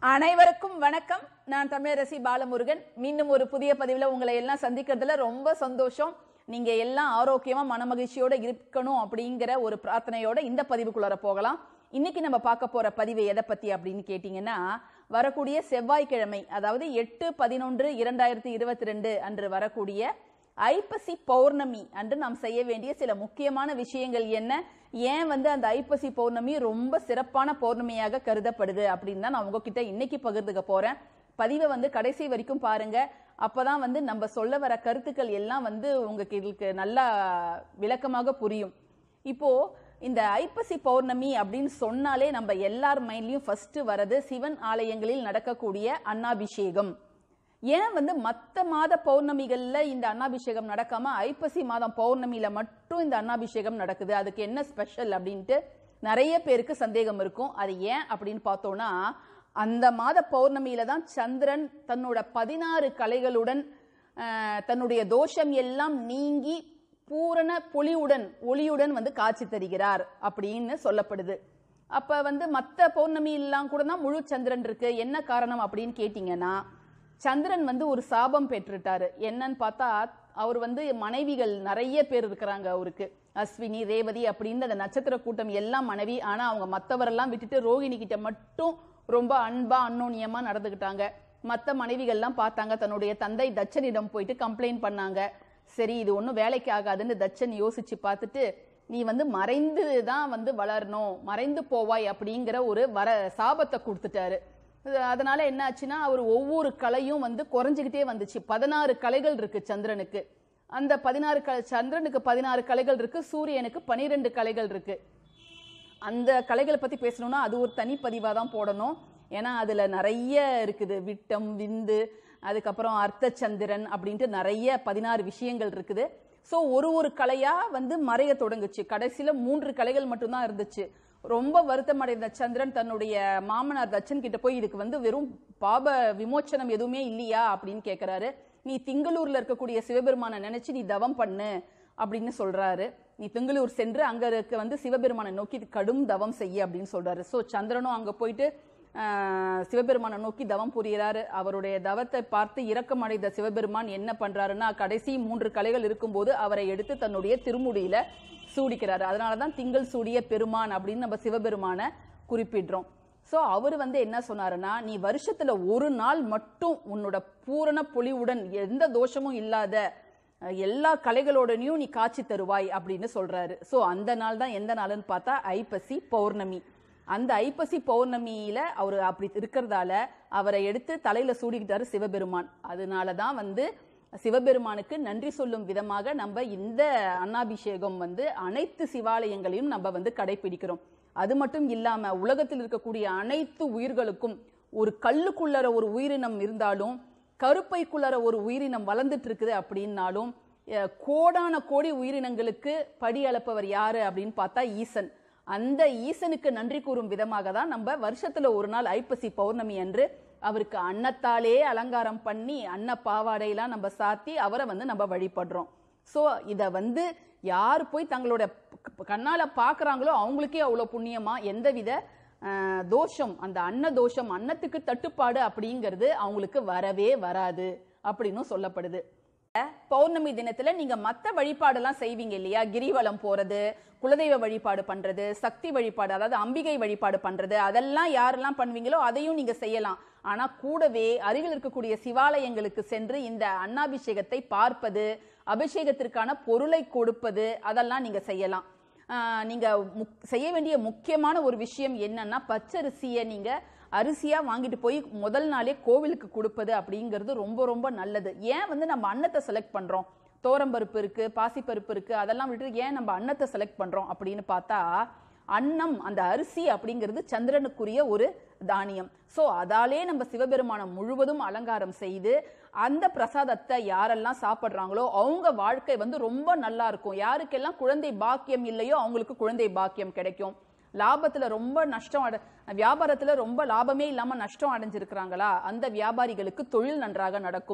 அனைவருக்கும் வணக்கம் நான் தமிழரசி பாலமுருகன் மீண்டும் ஒரு புதிய பதிவில் உங்களை எல்லாம் சந்திக்கிறதுல ரொம்ப சந்தோஷம் நீங்க எல்லாம் ஆரோக்கியமா மனமகிழ்ச்சியோட இருக்கணும் அப்படிங்கிற ஒரு பிரார்த்தனையோட இந்த பதிவுக்குள்ளார போகலாம் இன்னைக்கு நம்ம பார்க்க போற பதிவு எதை பத்தி அப்படின்னு கேட்டீங்கன்னா வரக்கூடிய செவ்வாய்க்கிழமை அதாவது எட்டு பதினொன்று இரண்டாயிரத்தி இருபத்தி ரெண்டு அன்று வரக்கூடிய ஐப்பசி பௌர்ணமி அன்று நாம் செய்ய வேண்டிய சில முக்கியமான விஷயங்கள் என்ன ஏன் வந்து அந்த ஐப்பசி பௌர்ணமி ரொம்ப சிறப்பான பௌர்ணமியாக கருதப்படுது அப்படின்னு தான் நான் உங்ககிட்ட இன்னைக்கு பகிர்ந்துக்க போறேன் பதிவை வந்து கடைசி வரைக்கும் பாருங்க அப்பதான் வந்து நம்ம சொல்ல வர கருத்துக்கள் எல்லாம் வந்து உங்களுக்கு நல்லா விளக்கமாக புரியும் இப்போ இந்த ஐப்பசி பௌர்ணமி அப்படின்னு சொன்னாலே நம்ம எல்லார் மைண்ட்லயும் ஃபர்ஸ்ட் வரது சிவன் ஆலயங்களில் நடக்கக்கூடிய அன்னாபிஷேகம் ஏன் வந்து மற்ற மாத பௌர்ணமிகள்ல இந்த அன்னாபிஷேகம் நடக்காம ஐப்பசி மாதம் பௌர்ணமியில மட்டும் இந்த அன்னாபிஷேகம் நடக்குது அதுக்கு என்ன ஸ்பெஷல் அப்படின்ட்டு நிறைய பேருக்கு சந்தேகம் இருக்கும் அது ஏன் அப்படின்னு பார்த்தோம்னா அந்த மாத பௌர்ணமியில தான் சந்திரன் தன்னோட பதினாறு கலைகளுடன் ஆஹ், தன்னுடைய தோஷம் எல்லாம் நீங்கி பூரண பொலிவுடன் ஒளியுடன் வந்து காட்சி தருகிறார் அப்படின்னு சொல்லப்படுது அப்ப வந்து மற்ற பௌர்ணமி எல்லாம் கூட தான் முழு சந்திரன் இருக்கு என்ன காரணம் அப்படின்னு கேட்டீங்கன்னா சந்திரன் வந்து ஒரு சாபம் பெற்றுட்டாரு என்னன்னு பார்த்தா அவர் வந்து மனைவிகள் நிறைய பேர் இருக்கிறாங்க அவருக்கு அஸ்வினி ரேவதி அப்படின்னு அந்த நட்சத்திர கூட்டம் எல்லாம் மனைவி ஆனா அவங்க மத்தவரெல்லாம் விட்டுட்டு ரோகிணி கிட்ட மட்டும் ரொம்ப அன்பா அன்னோன்யமா நடந்துக்கிட்டாங்க மத்த மனைவிகள்லாம் பார்த்தாங்க தன்னுடைய தந்தை தட்சனிடம் போயிட்டு கம்ப்ளைண்ட் பண்ணாங்க சரி இது ஒன்றும் வேலைக்கு ஆகாதுன்னு தட்சன் யோசிச்சு பார்த்துட்டு நீ வந்து மறைந்து தான் வந்து வளரணும் மறைந்து போவாய் அப்படிங்கிற ஒரு வர சாபத்தை கொடுத்துட்டாரு அது- அதனால என்ன ஆச்சுன்னா அவர் ஒவ்வொரு கலையும் வந்து குறைஞ்சுக்கிட்டே வந்துச்சு பதினாறு கலைகள் இருக்கு சந்திரனுக்கு அந்த பதினாறு க சந்திரனுக்கு பதினாறு கலைகள் இருக்கு சூரியனுக்கு பனிரெண்டு கலைகள் இருக்கு அந்த கலைகளை பத்தி பேசணும்னா அது ஒரு தனி பதிவா தான் போடணும் ஏன்னா அதுல நிறைய இருக்குது விட்டம் விந்து அதுக்கப்புறம் அர்த்தச்சந்திரன் அப்படின்ட்டு நிறைய பதினாறு விஷயங்கள் இருக்குது ஸோ ஒரு ஒரு கலையா வந்து மறைய தொடங்குச்சு கடைசியில மூன்று கலைகள் மட்டும்தான் இருந்துச்சு ரொம்ப வருத்தம் அடைந்த சந்திரன் தன்னுடைய மாமனார் தச்சன் கிட்ட போய் இதுக்கு வந்து வெறும் பாப விமோச்சனம் எதுவுமே இல்லையா அப்படின்னு கேக்குறாரு நீ திங்களூர்ல இருக்கக்கூடிய சிவபெருமானை நினைச்சு நீ தவம் பண்ணு அப்படின்னு சொல்றாரு நீ திங்களூர் சென்று அங்க இருக்க வந்து சிவபெருமானை நோக்கி கடும் தவம் செய்ய அப்படின்னு சொல்றாரு சோ சந்திரனும் அங்க போயிட்டு ஆஹ், சிவபெருமானை நோக்கி தவம் புரிகிறாரு அவருடைய தவத்தை பார்த்து இரக்கம் அடைந்த சிவபெருமான் என்ன பண்றாருன்னா கடைசி மூன்று கலைகள் இருக்கும்போது அவரை எடுத்து தன்னுடைய திருமுடியில சூடிக்கிறாரு அதனாலதான் திங்கள் சூடிய பெருமான் அப்படின்னு நம்ம சிவபெருமானை குறிப்பிடுறோம் சோ அவர் வந்து என்ன சொன்னாருன்னா நீ வருஷத்துல ஒரு நாள் மட்டும் உன்னோட பூரண பொலிவுடன் எந்த தோஷமும் இல்லாத அஹ், எல்லா கலைகளோடனையும் நீ காட்சி தருவாய் அப்படின்னு சொல்றாரு சோ அந்த நாள் தான் எந்த நாள்னு பார்த்தா ஐப்பசி பௌர்ணமி அந்த ஐப்பசி பௌர்ணமியில அவர் அப்படி இருக்கிறதால அவரை எடுத்து தலையில சூடிக்கிட்டாரு சிவபெருமான் அதனால தான் வந்து சிவபெருமானுக்கு நன்றி சொல்லும் விதமாக நம்ம இந்த அன்னாபிஷேகம் வந்து அனைத்து சிவாலயங்களையும் நம்ம வந்து கடைபிடிக்கிறோம் அது மட்டும் இல்லாம உலகத்தில் இருக்கக்கூடிய அனைத்து உயிர்களுக்கும் ஒரு கல்லுக்குள்ளற ஒரு உயிரினம் இருந்தாலும் கருப்பைக்குள்ளற ஒரு உயிரினம் வளர்ந்துட்டு இருக்குது அப்படின்னாலும் அஹ், கோடான கோடி உயிரினங்களுக்கு படி அளப்பவர் யாரு அப்படின்னு பார்த்தா ஈசன் அந்த ஈசனுக்கு நன்றி கூறும் விதமாக தான் நம்ம வருஷத்துல ஒரு நாள் ஐப்பசி பௌர்ணமி அன்று அவருக்கு அன்னத்தாலே அலங்காரம் பண்ணி அன்ன பாவாடையெல்லாம் நம்ம சாத்தி அவரை வந்து நம்ம வழிபடுறோம் சோ இத வந்து யார் போய் தங்களோட க- கண்ணால பாக்குறாங்களோ அவங்களுக்கே அவ்வளவு புண்ணியமா எந்தவித அஹ், தோஷம் அந்த அன்ன தோஷம் அன்னத்துக்கு தட்டுப்பாடு அப்படிங்கிறது அவங்களுக்கு வரவே வராது அப்படின்னும் சொல்லப்படுது பௌர்ணமி தினத்துல நீங்க மத்த வழிபாடெல்லாம் செய்வீங்க இல்லையா கிரிவலம் போறது குலதெய்வ வழிபாடு பண்றது சக்தி வழிபாடு அதாவது அம்பிகை வழிபாடு பண்றது அதெல்லாம் யாரெல்லாம் பண்ணுவீங்களோ அதையும் நீங்க செய்யலாம் ஆனா கூடவே அருகில் இருக்கக்கூடிய சிவாலயங்களுக்கு சென்று இந்த அன்னாபிஷேகத்தை பார்ப்பது அபிஷேகத்திற்கான பொருளை கொடுப்பது அதெல்லாம் நீங்க செய்யலாம் ஆஹ் நீங்க முக்- செய்ய வேண்டிய முக்கியமான ஒரு விஷயம் என்னன்னா பச்சரிசியை நீங்க அரிசியா வாங்கிட்டு போய் முதல் நாளே கோவிலுக்கு கொடுப்பது அப்படிங்கிறது ரொம்ப ரொம்ப நல்லது ஏன் வந்து நம்ம அன்னத்தை செலக்ட் பண்றோம் தோரம்பருப்பு இருக்கு பாசிப்பருப்பு இருக்கு அதெல்லாம் விட்டு ஏன் நம்ம அன்னத்தை செலக்ட் பண்றோம் அப்படின்னு பார்த்தா அன்னம் அந்த அரிசி அப்படிங்கிறது சந்திரனுக்குரிய ஒரு தானியம் சோ அதாலே நம்ம சிவபெருமானம் முழுவதும் அலங்காரம் செய்து அந்த பிரசாதத்தை யாரெல்லாம் சாப்பிடுறாங்களோ அவங்க வாழ்க்கை வந்து ரொம்ப நல்லா இருக்கும் யாருக்கெல்லாம் குழந்தை பாக்கியம் இல்லையோ அவங்களுக்கு குழந்தை பாக்கியம் கிடைக்கும் லாபத்துல ரொம்ப நஷ்டம் அட வியாபாரத்துல ரொம்ப லாபமே இல்லாம நஷ்டம் அடைஞ்சிருக்கிறாங்களா அந்த வியாபாரிகளுக்கு தொழில் நன்றாக நடக்கும்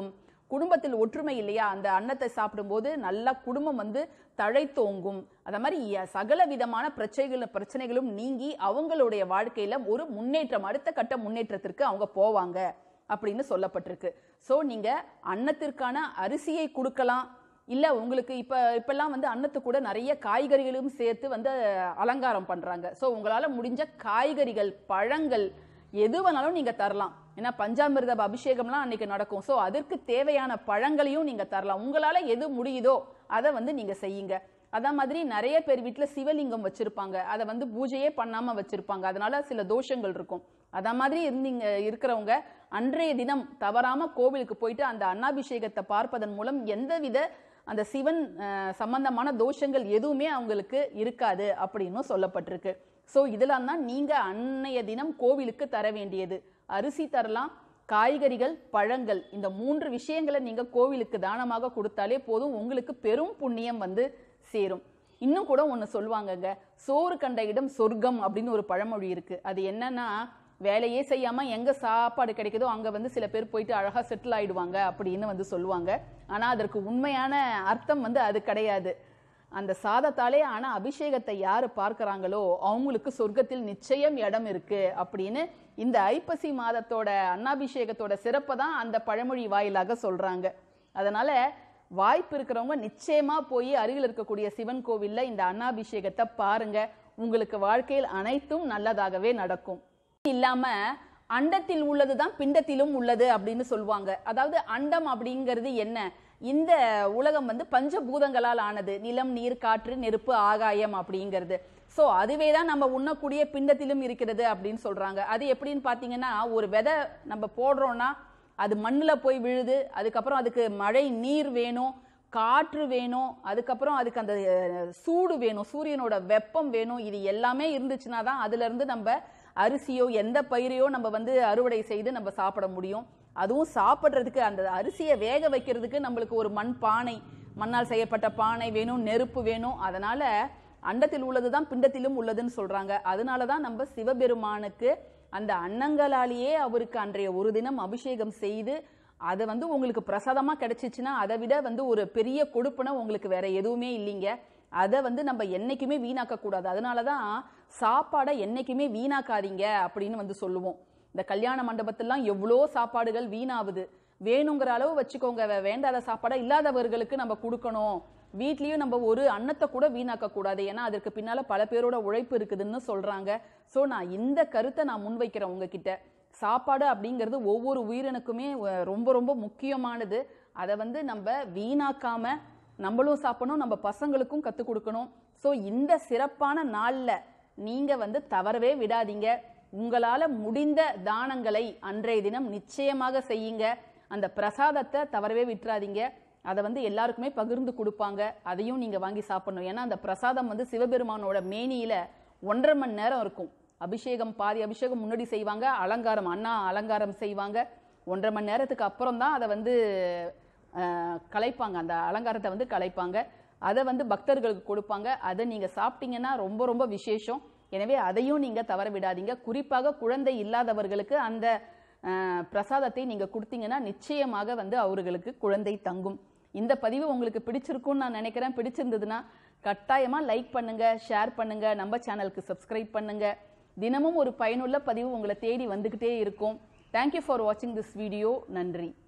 குடும்பத்தில் ஒற்றுமை இல்லையா அந்த அன்னத்தை சாப்பிடும்போது நல்லா குடும்பம் வந்து தழைத்தோங்கும் அத மாதிரி ய- சகல விதமான பிரச்சனைகள் பிரச்சனைகளும் நீங்கி அவங்களுடைய வாழ்க்கையில ஒரு முன்னேற்றம் அடுத்த கட்ட முன்னேற்றத்திற்கு அவங்க போவாங்க அப்படின்னு சொல்லப்பட்டிருக்கு சோ நீங்க அன்னத்திற்கான அரிசியை கொடுக்கலாம் இல்ல உங்களுக்கு இப்ப இப்பெல்லாம் வந்து அன்னத்து கூட நிறைய காய்கறிகளும் சேர்த்து வந்து அலங்காரம் பண்றாங்க சோ உங்களால முடிஞ்ச காய்கறிகள் பழங்கள் எது வேணாலும் நீங்க தரலாம் ஏன்னா பஞ்சாமிர்த அபிஷேகம்லாம் அன்னைக்கு நடக்கும் சோ அதற்கு தேவையான பழங்களையும் நீங்க தரலாம் உங்களால எது முடியுதோ அதை வந்து நீங்க செய்யுங்க அதே மாதிரி நிறைய பேர் வீட்ல சிவலிங்கம் வச்சிருப்பாங்க அதை வந்து பூஜையே பண்ணாம வச்சிருப்பாங்க அதனால சில தோஷங்கள் இருக்கும் அத மாதிரி இருந்தீங்க இருக்கிறவங்க அன்றைய தினம் தவறாம கோவிலுக்கு போயிட்டு அந்த அன்னாபிஷேகத்தை பார்ப்பதன் மூலம் எந்தவித அந்த சிவன் அஹ், சம்பந்தமான தோஷங்கள் எதுவுமே அவங்களுக்கு இருக்காது அப்படின்னு சொல்லப்பட்டிருக்கு சோ இதெல்லாம் தான் நீங்க அன்னைய தினம் கோவிலுக்கு தர வேண்டியது அரிசி தரலாம் காய்கறிகள் பழங்கள் இந்த மூன்று விஷயங்களை நீங்க கோவிலுக்கு தானமாக கொடுத்தாலே போதும் உங்களுக்கு பெரும் புண்ணியம் வந்து சேரும் இன்னும் கூட ஒண்ணு சொல்லுவாங்கங்க சோறு கண்ட இடம் சொர்க்கம் அப்படின்னு ஒரு பழமொழி இருக்கு அது என்னன்னா வேலையே செய்யாம எங்க சாப்பாடு கிடைக்குதோ அங்க வந்து சில பேர் போயிட்டு அழகா செட்டில் ஆயிடுவாங்க அப்படின்னு வந்து சொல்லுவாங்க ஆனா அதற்கு உண்மையான அர்த்தம் வந்து அது கிடையாது அந்த சாதத்தாலே ஆனா அபிஷேகத்தை யாரு பார்க்கறாங்களோ அவங்களுக்கு சொர்க்கத்தில் நிச்சயம் இடம் இருக்கு அப்படின்னு இந்த ஐப்பசி மாதத்தோட அன்னாபிஷேகத்தோட சிறப்பை தான் அந்த பழமொழி வாயிலாக சொல்றாங்க அதனால வாய்ப்பு இருக்கிறவங்க நிச்சயமா போய் அருகில் இருக்கக்கூடிய சிவன் கோவில்ல இந்த அன்னாபிஷேகத்தை பாருங்க உங்களுக்கு வாழ்க்கையில் அனைத்தும் நல்லதாகவே நடக்கும் இல்லாம அண்டத்தில் உள்ளதுதான் பிண்டத்திலும் உள்ளது அப்படின்னு சொல்லுவாங்க அதாவது அண்டம் அப்படிங்கிறது என்ன இந்த உலகம் வந்து பஞ்சபூதங்களால் ஆனது நிலம் நீர் காற்று நெருப்பு ஆகாயம் அப்படிங்கிறது சோ அதுவே தான் நம்ம உண்ணக்கூடிய பிண்டத்திலும் இருக்கிறது அப்படின்னு சொல்றாங்க அது எப்படின்னு பாத்தீங்கன்னா ஒரு விதை நம்ம போடுறோம்னா அது மண்ணுல போய் விழுது அதுக்கப்புறம் அதுக்கு மழை நீர் வேணும் காற்று வேணும் அதுக்கப்புறம் அதுக்கு அந்த அஹ், சூடு வேணும் சூரியனோட வெப்பம் வேணும் இது எல்லாமே இருந்துச்சுன்னா தான் அதுல இருந்து நம்ம அரிசியோ எந்த பயிரையோ நம்ம வந்து அறுவடை செய்து நம்ம சாப்பிட முடியும் அதுவும் சாப்பிட்றதுக்கு அந்த அரிசியை வேக வைக்கிறதுக்கு நம்மளுக்கு ஒரு மண் பானை மண்ணால் செய்யப்பட்ட பானை வேணும் நெருப்பு வேணும் அதனால அண்டத்தில் உள்ளதுதான் பிண்டத்திலும் உள்ளதுன்னு சொல்றாங்க அதனால தான் நம்ம சிவபெருமானுக்கு அந்த அன்னங்களாலேயே அவருக்கு அன்றைய ஒரு தினம் அபிஷேகம் செய்து அதை வந்து உங்களுக்கு பிரசாதமா கிடைச்சிச்சுன்னா அதை விட வந்து ஒரு பெரிய கொடுப்புனா உங்களுக்கு வேற எதுவுமே இல்லைங்க அதை வந்து நம்ம என்னைக்குமே வீணாக்க கூடாது அதனாலதான் சாப்பாடை என்னைக்குமே வீணாக்காதீங்க அப்படின்னு வந்து சொல்லுவோம் இந்த கல்யாண மண்டபத்திலாம் எவ்வளோ சாப்பாடுகள் வீணாகுது வேணுங்கிற அளவு வச்சுக்கோங்க வே- வேண்டாத சாப்பாடை இல்லாதவர்களுக்கு நம்ம கொடுக்கணும் வீட்லயும் நம்ம ஒரு அன்னத்தை கூட வீணாக்க கூடாது ஏன்னா அதற்கு பின்னால பல பேரோட உழைப்பு இருக்குதுன்னு சொல்றாங்க சோ நான் இந்த கருத்தை நான் முன்வைக்கிறேன் உங்ககிட்ட சாப்பாடு அப்படிங்கிறது ஒவ்வொரு உயிரினுக்குமே அஹ், ரொம்ப ரொம்ப முக்கியமானது அதை வந்து நம்ம வீணாக்காம நம்மளும் சாப்பிடணும் நம்ம பசங்களுக்கும் கற்றுக் கொடுக்கணும் ஸோ இந்த சிறப்பான நாள்ல நீங்க வந்து தவறவே விடாதீங்க உங்களால முடிந்த தானங்களை அன்றைய தினம் நிச்சயமாக செய்யுங்க அந்த பிரசாதத்தை தவறவே விட்டுறாதீங்க அதை வந்து எல்லாருக்குமே பகிர்ந்து கொடுப்பாங்க அதையும் நீங்க வாங்கி சாப்பிடணும் ஏன்னா அந்த பிரசாதம் வந்து சிவபெருமானோட மேனியில ஒன்றரை மணி நேரம் இருக்கும் அபிஷேகம் பாதி அபிஷேகம் முன்னாடி செய்வாங்க அலங்காரம் அண்ணா அலங்காரம் செய்வாங்க ஒன்றரை மணி நேரத்துக்கு அப்புறம் தான் அதை வந்து அஹ், கலைப்பாங்க அந்த அலங்காரத்தை வந்து கலைப்பாங்க அதை வந்து பக்தர்களுக்கு கொடுப்பாங்க அதை நீங்க சாப்பிட்டீங்கன்னா ரொம்ப ரொம்ப விசேஷம் எனவே அதையும் நீங்க தவற விடாதீங்க குறிப்பாக குழந்தை இல்லாதவர்களுக்கு அந்த அஹ், பிரசாதத்தை நீங்க கொடுத்தீங்கன்னா நிச்சயமாக வந்து அவர்களுக்கு குழந்தை தங்கும் இந்த பதிவு உங்களுக்கு பிடிச்சிருக்கும்னு நான் நினைக்கிறேன் பிடிச்சிருந்ததுன்னா கட்டாயமா லைக் பண்ணுங்க ஷேர் பண்ணுங்க நம்ம சேனலுக்கு சப்ஸ்கிரைப் பண்ணுங்க தினமும் ஒரு பயனுள்ள பதிவு உங்களை தேடி வந்துகிட்டே இருக்கும் தேங்க்யூ ஃபார் வாட்சிங் திஸ் வீடியோ நன்றி